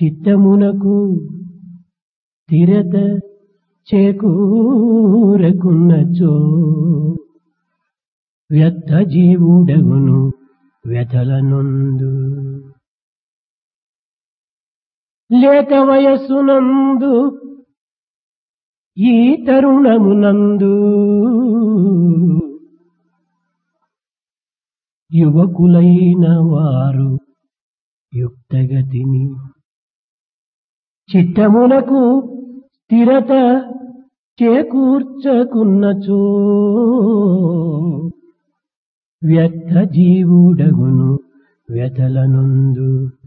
చిత్తమునకు స్థిరత చేకూరకున్నచో వ్యర్థ జీవుడగును వ్యతలనొందు లేత వయస్సునందు ఈ తరుణమునందు యువకులైన వారు యుక్తగతిని చిత్తమునకు స్థిరత చేకూర్చకున్నచో వ్యర్థ జీవుడగును వ్యతలనుందు